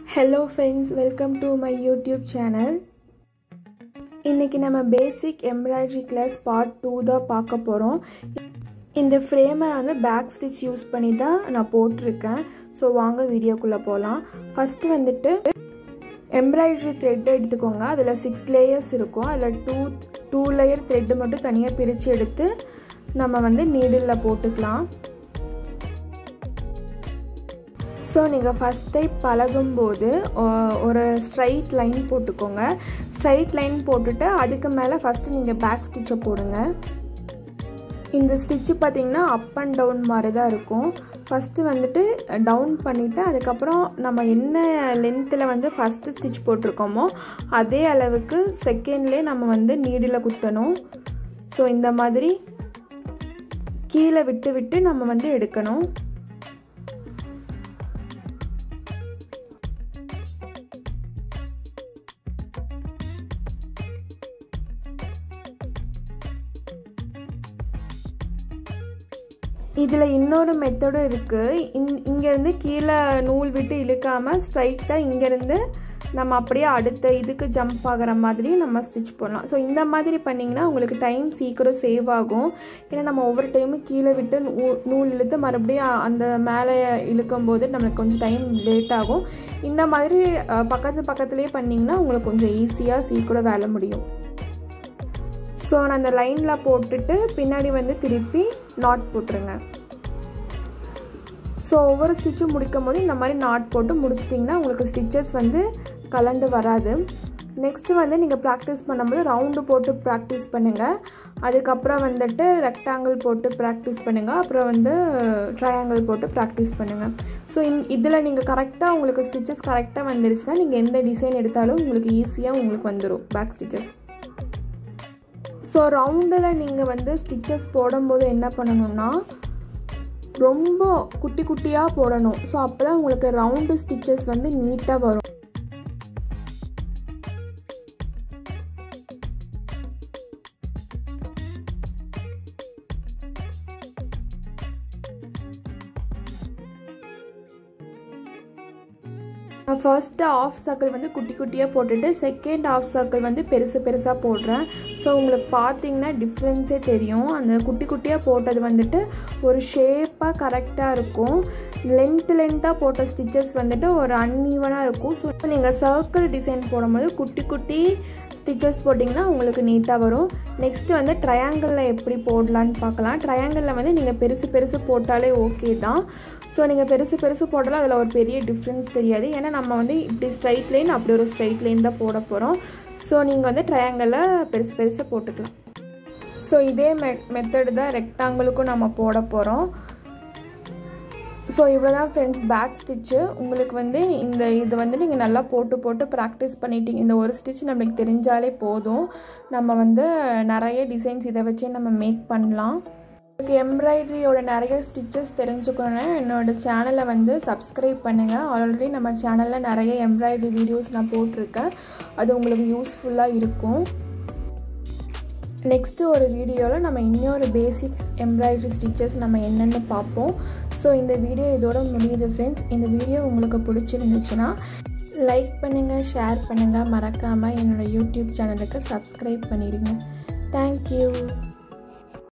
hello friends welcome to my YouTube channel இன்றைக்கி நம்ம basic embroidery class part two தான் பார்க்க போகிறோம் இந்த ஃப்ரேமை வந்து பேக் ஸ்டிச் யூஸ் பண்ணி தான் நான் போட்டிருக்கேன் ஸோ வாங்க வீடியோக்குள்ளே போகலாம் ஃபஸ்ட்டு வந்துட்டு எம்ப்ராய்டரி த்ரெட் எடுத்துக்கோங்க அதில் சிக்ஸ் லேயர்ஸ் இருக்கும் அதில் டூ டூ லேயர் த்ரெட்டு மட்டும் தனியாக பிரித்து எடுத்து நம்ம வந்து நீடிலில் போட்டுக்கலாம் ஸோ நீங்கள் ஃபஸ்ட் டைம் பழகும்போது ஒரு ஸ்ட்ரைட் லைன் போட்டுக்கோங்க ஸ்ட்ரைட் லைன் போட்டுட்டு அதுக்கு மேலே ஃபஸ்ட்டு நீங்கள் பேக் ஸ்டிச்சை போடுங்க இந்த ஸ்டிச்சு பார்த்திங்கன்னா அப் அண்ட் டவுன் மாதிரி தான் இருக்கும் ஃபஸ்ட்டு வந்துட்டு டவுன் பண்ணிவிட்டு அதுக்கப்புறம் நம்ம என்ன லென்த்தில் வந்து ஃபஸ்ட்டு ஸ்டிச் போட்டிருக்கோமோ அதே அளவுக்கு செகண்ட்லேயே நம்ம வந்து நீடில் குத்தணும் ஸோ இந்த மாதிரி கீழே விட்டு விட்டு நம்ம வந்து எடுக்கணும் இதில் இன்னொரு மெத்தடும் இருக்குது இங் இங்கேருந்து கீழே நூல் விட்டு இழுக்காமல் ஸ்ட்ரைட்டாக இங்கேருந்து நம்ம அப்படியே அடுத்த இதுக்கு ஜம்ப் ஆகிற மாதிரி நம்ம ஸ்டிச் பண்ணலாம் ஸோ இந்த மாதிரி பண்ணிங்கன்னா உங்களுக்கு டைம் சீக்கிரம் சேவ் ஆகும் ஏன்னா நம்ம ஒவ்வொரு டைமும் கீழே விட்டு நூ நூல் இழுத்து மறுபடியும் அந்த மேலே இழுக்கும் போது நம்மளுக்கு கொஞ்சம் டைம் லேட் ஆகும் இந்த மாதிரி பக்கத்து பக்கத்துலேயே பண்ணிங்கன்னா உங்களுக்கு கொஞ்சம் ஈஸியாக சீக்கிரம் வேலை முடியும் ஸோ நான் அந்த லைனில் போட்டுட்டு பின்னாடி வந்து திருப்பி நாட் போட்டுருங்க ஸோ ஒவ்வொரு ஸ்டிச்சும் முடிக்கும் போது இந்த மாதிரி நாட் போட்டு முடிச்சிட்டிங்கன்னா உங்களுக்கு ஸ்டிச்சஸ் வந்து கலண்டு வராது நெக்ஸ்ட்டு வந்து நீங்கள் ப்ராக்டிஸ் பண்ணும்போது ரவுண்டு போட்டு ப்ராக்டிஸ் பண்ணுங்கள் அதுக்கப்புறம் வந்துட்டு ரெக்டாங்கிள் போட்டு ப்ராக்டிஸ் பண்ணுங்கள் அப்புறம் வந்து ட்ரையாங்கிள் போட்டு ப்ராக்டிஸ் பண்ணுங்கள் ஸோ இந் இதில் நீங்கள் கரெக்டாக உங்களுக்கு ஸ்டிச்சஸ் கரெக்டாக வந்துருச்சுன்னா நீங்கள் எந்த டிசைன் எடுத்தாலும் உங்களுக்கு ஈஸியாக உங்களுக்கு வந்துடும் பேக் ஸ்டிச்சஸ் ஸோ ரவுண்டில் நீங்கள் வந்து ஸ்டிச்சஸ் போடும்போது என்ன பண்ணணும்னா ரொம்ப குட்டி குட்டியாக போடணும் ஸோ அப்போ தான் உங்களுக்கு ரவுண்டு ஸ்டிச்சஸ் வந்து நீட்டாக வரும் ஃபர்ஸ்ட்டு ஆஃப் சர்க்கிள் வந்து குட்டி குட்டியாக போட்டுட்டு செகண்ட் ஆஃப் சர்க்கிள் வந்து பெருசு பெருசாக போடுறேன் ஸோ உங்களுக்கு பார்த்தீங்கன்னா டிஃப்ரென்ஸே தெரியும் அந்த குட்டி குட்டியாக போட்டது வந்துட்டு ஒரு ஷேப்பாக கரெக்டாக இருக்கும் லென்த் லென்த்தாக போட்ட ஸ்டிச்சஸ் வந்துட்டு ஒரு அன்ஈவனாக இருக்கும் ஸோ நீங்கள் சர்க்கிள் டிசைன் போடும்போது குட்டி குட்டி ஸ்டிச்சஸ் போட்டிங்கன்னா உங்களுக்கு நீட்டாக வரும் நெக்ஸ்ட்டு வந்து ட்ரையாங்கிளில் எப்படி போடலான்னு பார்க்கலாம் ட்ரையாங்கிளில் வந்து நீங்கள் பெருசு பெருசு போட்டாலே ஓகே தான் ஸோ நீங்கள் பெருசு பெருசு போட்டாலும் அதில் ஒரு பெரிய டிஃப்ரென்ஸ் தெரியாது ஏன்னா நம்ம வந்து இப்படி ஸ்ட்ரைட் லைன் அப்படி ஒரு ஸ்ட்ரைட் லைன் தான் போட போகிறோம் ஸோ நீங்கள் வந்து ட்ரையாங்கிளில் பெருசு பெருசு போட்டுக்கலாம் ஸோ இதே மெ மெத்தடு தான் ரெக்டாங்கிளுக்கும் நம்ம போட போகிறோம் ஸோ இவ்வளோ தான் ஃப்ரெண்ட்ஸ் பேக் ஸ்டிச்சு உங்களுக்கு வந்து இந்த இது வந்து நீங்கள் நல்லா போட்டு போட்டு ப்ராக்டிஸ் பண்ணிட்டீங்க இந்த ஒரு ஸ்டிச் நம்மளுக்கு தெரிஞ்சாலே போதும் நம்ம வந்து நிறைய டிசைன்ஸ் இதை வச்சே நம்ம மேக் பண்ணலாம் உங்களுக்கு எம்ப்ராய்டரியோட நிறைய ஸ்டிச்சஸ் தெரிஞ்சுக்கணுன்னா என்னோடய சேனலை வந்து சப்ஸ்கிரைப் பண்ணுங்கள் ஆல்ரெடி நம்ம சேனலில் நிறைய எம்ப்ராய்டரி வீடியோஸ் நான் போட்டிருக்கேன் அது உங்களுக்கு யூஸ்ஃபுல்லாக இருக்கும் நெக்ஸ்ட்டு ஒரு வீடியோவில் நம்ம இன்னொரு பேசிக்ஸ் எம்ப்ராய்டரி ஸ்டிச்சஸ் நம்ம என்னென்னு பார்ப்போம் ஸோ இந்த வீடியோ இதோட முடியுது ஃப்ரெண்ட்ஸ் இந்த வீடியோ உங்களுக்கு பிடிச்சிருந்துச்சுன்னா லைக் பண்ணுங்கள் ஷேர் பண்ணுங்கள் மறக்காமல் என்னோடய யூடியூப் சேனலுக்கு சப்ஸ்கிரைப் பண்ணிடுங்க தேங்க்யூ